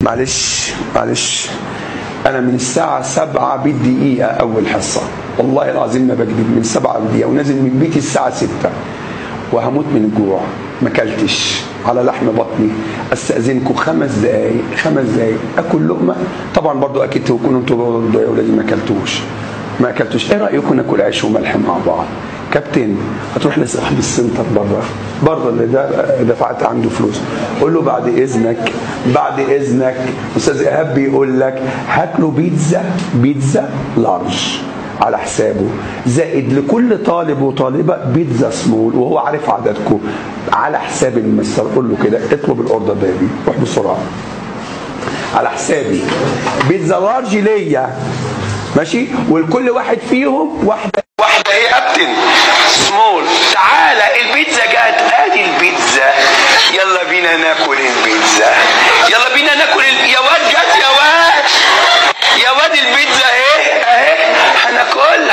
معلش معلش انا من الساعة سبعة بالدقيقة اول حصة والله العظيم ما بكذب من سبعة بالدقيقة ونازل من بيتي الساعة ستة وهموت من الجوع ما اكلتش على لحم بطني استاذنكم خمس دقايق خمس دقايق اكل لقمه طبعا برضو اكيد تكونوا انتوا برضو يا اولادي ما اكلتوش ما اكلتوش ايه رايكم ناكل عيش وملح مع بعض كابتن هتروح لصاحب السنتر بره بره اللي ده دفعت عنده فلوس قول له بعد اذنك بعد اذنك استاذ ايهاب بيقول لك هات له بيتزا بيتزا لارج على حسابه زائد لكل طالب وطالبه بيتزا سمول وهو عارف عددكم على حساب المستر قول له كده اطلب الاوردر ده بيه روح بسرعه على حسابي بيتزا لارج ليا ماشي ولكل واحد فيهم واحده واحدة ايه كابتن سمول تعالى البيتزا جت ادي البيتزا يلا بينا ناكل البيتزا يلا بينا ناكل ال... يا واد جت يا واد يا واد البيتزا اهي اهي هناكلها